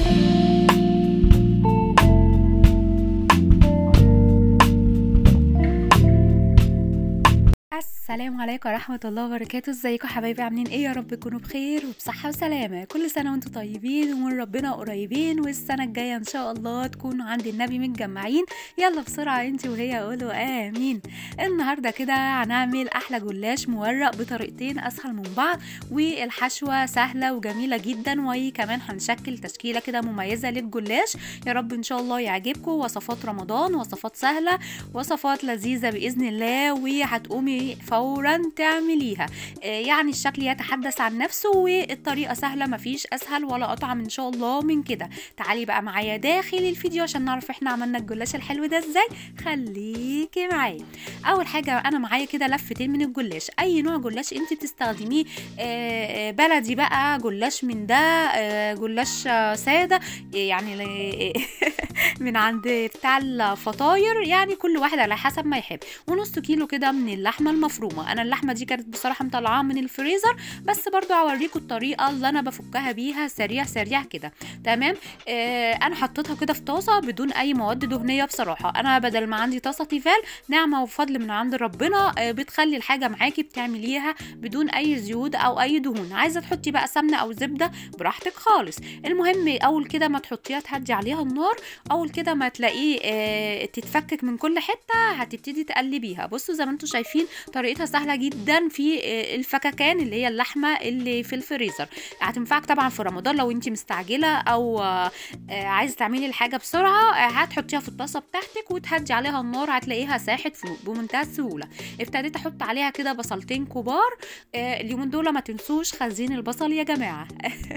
السلام عليكم ورحمة الله وبركاته ازيكم حبايبي عاملين ايه يا رب تكونوا بخير وبصحة وسلامة كل سنة وانتم طيبين ومن ربنا قريبين والسنة الجاية ان شاء الله تكونوا عند النبي متجمعين يلا بسرعة انت وهي قولوا امين النهاردة كده هنعمل احلى جلاش مورق بطريقتين اسهل من بعض والحشوة سهلة وجميلة جدا وكمان هنشكل تشكيلة كده مميزة للجلاش يا رب ان شاء الله يعجبكم وصفات رمضان وصفات سهلة وصفات لذيذة بإذن الله وهتقومي فورا تعمليها آه، يعني الشكل يتحدث عن نفسه والطريقة سهلة مفيش أسهل ولا أطعم إن شاء الله من كده تعالي بقى معايا داخل الفيديو عشان نعرف احنا عملنا الجلاش الحلو ده ازاي خليكي معايا أول حاجة أنا معايا كده لفتين من الجلاش أي نوع جلاش انت بتستخدميه آه، آه، بلدي بقى جلاش من ده آه، جلاش آه، سادة يعني ل- من عند بتاع الفطاير يعني كل واحد على حسب ما يحب ونص كيلو كده من اللحمه المفرومه انا اللحمه دي كانت بصراحه مطلعاها من الفريزر بس برضو هوريكم الطريقه اللي انا بفكها بيها سريع سريع كده تمام آه انا حطيتها كده في طاسه بدون اي مواد دهنيه بصراحه انا بدل ما عندي طاسه تيفال نعمه وفضل من عند ربنا آه بتخلي الحاجه معاكي بتعمليها بدون اي زيوت او اي دهون عايزه تحطي بقى سمنه او زبده براحتك خالص المهم اول كده ما تحطيها تهدي عليها النار اول كده ما تلاقيه آه، تتفكك من كل حته هتبتدي تقلبيها بصوا زي ما انتم شايفين طريقتها سهله جدا في آه، الفككان اللي هي اللحمه اللي في الفريزر هتنفعك طبعا في رمضان لو انت مستعجله او آه، آه، عايزه تعملي الحاجه بسرعه آه، هتحطيها في الطاسه بتاعتك وتهدي عليها النار هتلاقيها ساحت فوق بمنتهى السهوله ابتديت احط عليها كده بصلتين كبار آه، اليومين دول ما تنسوش خزين البصل يا جماعه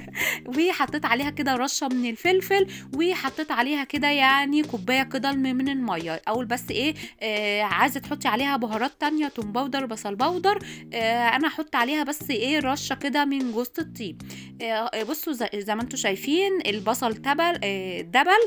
وحطيت عليها كده رشه من الفلفل وحطيت عليها كده يعني كوبايه كده من الميه اول بس ايه آه عايزه تحطي عليها بهارات تانية توم باودر بصل باودر آه انا احط عليها بس ايه رشه كده من جوز الطيب آه بصوا زي, زي ما انتم شايفين البصل تبل آه دبل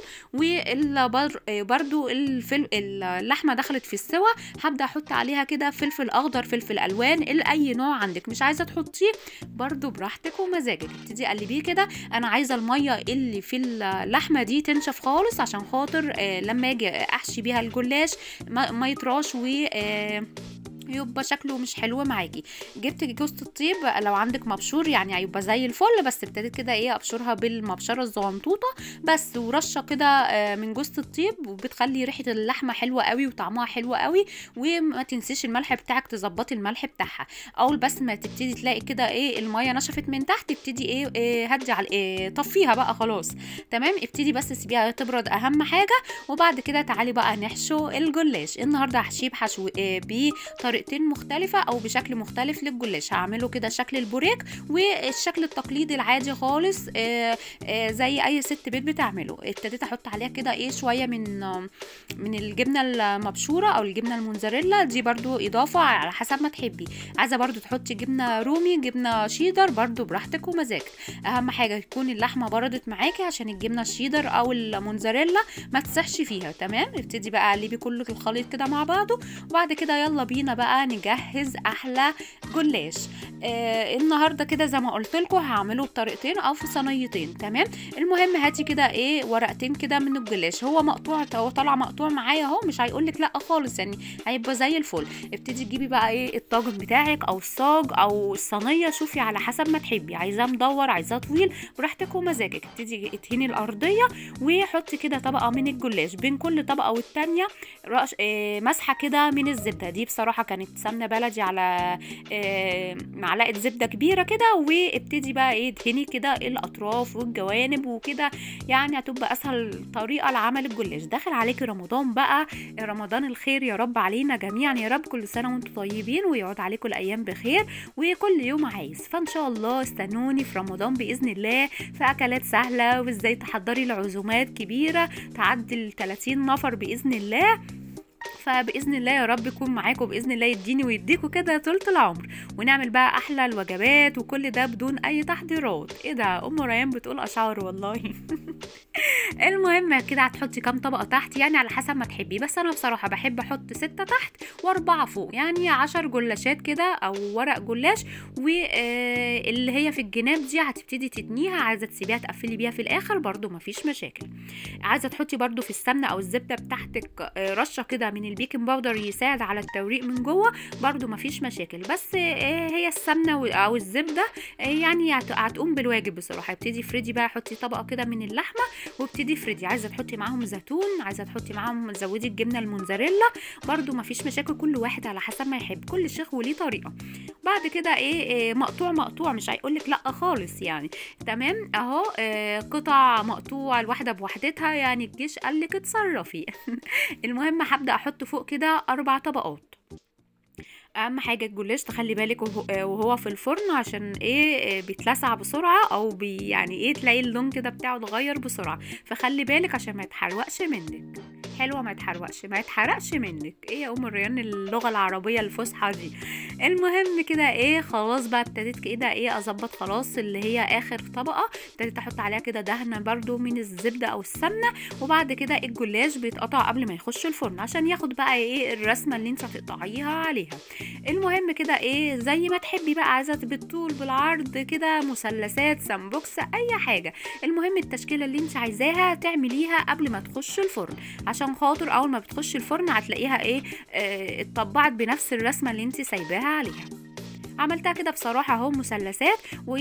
وبرده الفل اللحمه دخلت في السوا هبدا احط عليها كده فلفل اخضر فلفل الوان اي نوع عندك مش عايزه تحطيه برده براحتك ومزاجك ابتدي قلبيه كده انا عايزه الميه اللي في اللحمه دي تنشف خالص عشان خاطر آه لما اجي احشي بيها الجلاش ما, ما يطراش و آه يبقى شكله مش حلو معاكي جبت جوزة الطيب لو عندك مبشور يعني هيبقى زي الفل بس ابتديت كده ايه ابشرها بالمبشره الزغنطوطه بس ورشه كده آه، من جوزة الطيب وبتخلي ريحه اللحمه حلوه قوي وطعمها حلو قوي وما تنسيش الملح بتاعك تظبطي الملح بتاعها اول بس ما تبتدي تلاقي كده ايه الميه نشفت من تحت ابتدي ايه, إيه هدي على إيه طفيها بقى خلاص تمام ابتدي بس سيبيها تبرد اهم حاجه وبعد كده تعالي بقى نحشو الجلاش النهارده هشيب حشو إيه بطريقتين مختلفه او بشكل مختلف للجلاش هعمله كده شكل البوريك والشكل التقليدي العادي خالص آه آه زي اي ست بيت بتعمله ابتديت احط عليها كده ايه شويه من آه، من الجبنه المبشوره او الجبنه الموزاريلا دي برضو اضافه على حسب ما تحبي عايزه برضو تحطي جبنه رومي جبنه شيدر برضو براحتك ومزاجك اهم حاجه تكون اللحمه بردت معاكي عشان الجبنه الشيدر او الموزاريلا ما تسحش فيها تمام ابتدي بقى قلبي كل الخليط كده مع بعضه وبعد كده يلا بينا بقى نجهز احلى جلاش آه النهارده كده زي ما قلت لكم هعمله بطريقتين او في صينيتين تمام المهم هاتي كده ايه ورقتين كده من الجلاش هو مقطوع هو طالع مقطوع معايا اهو مش هيقول لك لا خالص يعني هيبقى زي الفل ابتدي تجيبي بقى ايه الطاجن بتاعك او الصاج او الصينيه شوفي على حسب ما تحبي عايزاه مدور عايزاه طويل براحتك ومزاجك ابتدي ادهني الارضيه وحطي كده طبقه من الجلاش بين كل طبقه والتانيه رش آه مسحه كده من الزبده دي بصراحه كانت سمنه بلدي على آه معلقه زبده كبيره كده وابتدي بقى ايه ادهني كده الاطراف والجوانب وكده يعني هتبقى اسهل طريقه لعمل الجلاش داخل عليكي رمضان بقى رمضان الخير يا رب علينا جميعا يا رب كل سنه وانتم طيبين ويقعد عليكم الايام بخير وكل يوم عايز فان شاء الله استنوني في رمضان باذن الله في اكلات سهله وازاي تحضري العزومات كبيره تعدي ال 30 نفر باذن الله فباذن الله يا رب يكون معاكم باذن الله يديني ويديكوا كده طولة العمر ونعمل بقى احلى الوجبات وكل ده بدون اي تحضيرات ايه ده ام ريان بتقول اشعار والله المهم كده هتحطي كام طبقه تحت يعني على حسب ما تحبي بس انا بصراحه بحب احط ستة تحت واربعة فوق يعني عشر جلاشات كده او ورق جلاش واللي هي في الجناب دي هتبتدي تتنيها عايزه تسيبيها تقفلي بيها في الاخر برضو مفيش مشاكل عايزه تحطي برضو في السمنه او الزبده بتاعتك آه، رشه كده من البيكنج باودر يساعد على التوريق من جوه برضو مفيش مشاكل بس آه، هي السمنه و- او الزبده آه، يعني هت- هتقوم بالواجب بصراحه ابتدي فريدي بقى حطي طبقه كده من اللحمه وابتدي فريدي عايزه تحطي معاهم زيتون عايزه تحطي معاهم زودي الجبنه الموزاريلا برضو مفيش مشاكل كل واحد على حسب ما يحب كل شيخ وليه طريقه بعد كده ايه, إيه مقطوع مقطوع مش هيقولك لا خالص يعني تمام اهو آه قطع مقطوع الواحده بوحدتها يعني الجيش قالك اتصرفي المهم هبدا احط فوق كده اربع طبقات اهم حاجه الجلاش تخلي بالك وهو, آه، وهو في الفرن عشان ايه آه، بيتلسع بسرعه او بي يعني ايه تلاقي اللون كده بتاعه اتغير بسرعه فخلي بالك عشان ما يتحرقش منك حلوه ما يتحرقش ما يتحرقش منك ايه يا ام الريان اللغه العربيه الفصحى دي المهم كده ايه خلاص بقى ابتديت كده ايه اظبط خلاص اللي هي اخر طبقه ابتديت احط عليها كده دهنه برضو من الزبده او السمنه وبعد كده الجلاش بيتقطع قبل ما يخش الفرن عشان ياخد بقى ايه الرسمه اللي انت هتقطعيها عليها المهم كده ايه زي ما تحبي بقى عايزه بالطول بالعرض كده مثلثات سمبوكس اي حاجه المهم التشكيله اللي انت عايزاها تعمليها قبل ما تخش الفرن عشان خاطر اول ما بتخش الفرن هتلاقيها ايه آه، اتطبعت بنفس الرسمه اللي انت سايباها عليها عملتها كده بصراحه اهو مثلثات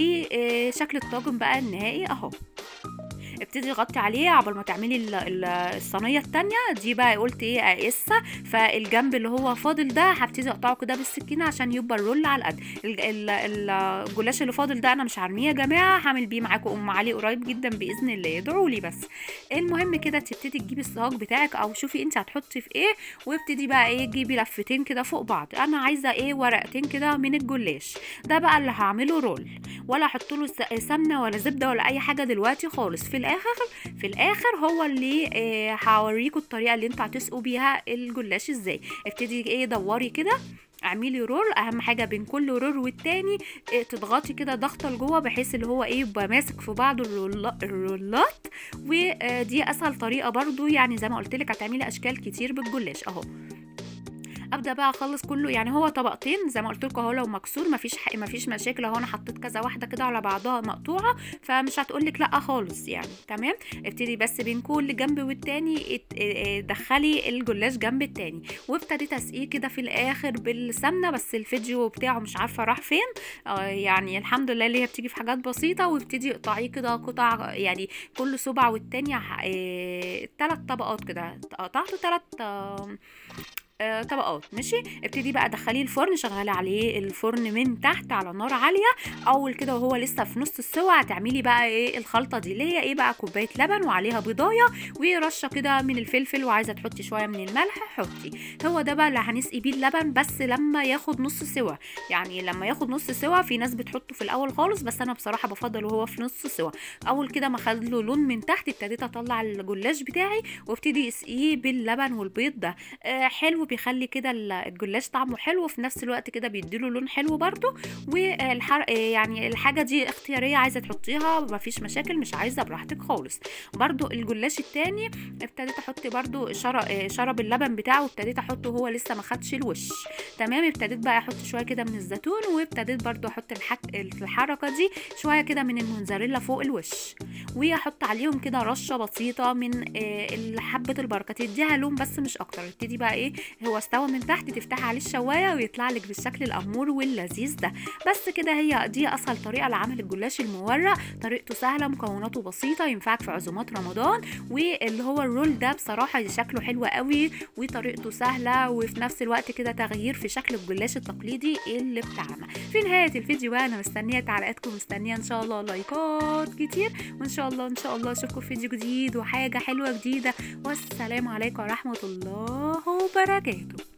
وشكل الطاجن بقى النهائي اهو ابتدي غطي عليه عبال ما تعملي ال- ال- الصينيه التانية دي بقى قلت ايه اقيسها فالجنب اللي هو فاضل ده هبتدي اقطعه كده بالسكينه عشان يبقى الرول على القد ال- ال- ال- الجلاش اللي فاضل ده انا مش هرميه يا جماعه هعمل بيه معاكم ام علي قريب جدا باذن الله ادعوا لي بس المهم كده تبتدي تجيبي الصاج بتاعك او شوفي انت هتحطي في ايه وابتدي بقى ايه تجيبي لفتين كده فوق بعض انا عايزه ايه ورقتين كده من الجلاش ده بقى اللي هعمله رول ولا احط له س- سمنه ولا زبده ولا اي حاجه دلوقتي خالص في الاخر في الاخر هو اللي آه، هوريكم الطريقه اللي انتوا هتسقوا بيها الجلاش ازاي ابتدي ايه دوري كده اعملي رول اهم حاجه بين كل رول والتاني إيه تضغطي كده ضغطه لجوه بحيث اللي هو ايه يبقى ماسك في بعضه الرولا- الرولات ودي اسهل طريقه برضو يعني زي ما قلت لك هتعملي اشكال كتير بالجلاش اهو ابدا بقى اخلص كله يعني هو طبقتين زي ما قلت لكم اهو لو مكسور مفيش حق مفيش مشاكل اهو انا حطيت كذا واحده كده على بعضها مقطوعه فمش هتقولك لا خالص يعني تمام ابتدي بس بين كل جنب والتاني ات- اه- اه دخلي الجلاش جنب التاني وابتديت اسقيه كده في الاخر بالسمنه بس الفيديو بتاعه مش عارفه راح فين آه يعني الحمد لله اللي هي بتيجي في حاجات بسيطه وابتدي اقطعيه كده قطع يعني كل صبع والتاني اه تلات طبقات كده قطعته تلات آه آه، طبقات ماشي ابتدي بقى دخليه الفرن شغلي عليه الفرن من تحت على نار عاليه اول كده وهو لسه في نص السوا هتعملي بقى ايه الخلطه دي اللي هي ايه بقى كوبايه لبن وعليها بيضايه ورشه كده من الفلفل وعايزه تحطي شويه من الملح حطي هو ده بقى اللي هنسقي بيه اللبن بس لما ياخد نص سوا يعني لما ياخد نص سوا في ناس بتحطه في الاول خالص بس انا بصراحه بفضل وهو في نص سوا اول كده ما خد له لون من تحت ابتديت اطلع الجلاش بتاعي وابتدي اسقيه باللبن والبيض ده آه حلو بيخلي كده ال- الجلاش طعمه حلو وفي نفس الوقت كده بيديله لون حلو برضو والحرق يعني الحاجه دي اختياريه عايزه تحطيها مفيش مشاكل مش عايزه براحتك خالص برضو الجلاش التاني ابتديت احط برضو شر- آه، شرب اللبن بتاعه وابتديت احطه هو لسه ما خدش الوش تمام ابتديت بقى احط شويه كده من الزيتون وابتديت برضو احط الحك... الحركه دي شويه كده من الموزاريلا فوق الوش واحط عليهم كده رشه بسيطه من آه، حبه البركه تديها لون بس مش اكتر ابتدي بقى ايه هو استوى من تحت تفتحي عليه الشوايه ويطلع لك بالشكل الامور واللذيذ ده بس كده هي دي اسهل طريقه لعمل الجلاش المورق طريقته سهله مكوناته بسيطه ينفعك في عزومات رمضان واللي هو الرول ده بصراحه شكله حلو قوي وطريقته سهله وفي نفس الوقت كده تغيير في شكل الجلاش التقليدي اللي بتاعنا في نهايه الفيديو بقى انا مستنيه تعليقاتكم مستنيه ان شاء الله لايكات كتير وان شاء الله ان شاء الله اشوفكم في فيديو جديد وحاجه حلوه جديده والسلام عليكم ورحمه الله وبركاته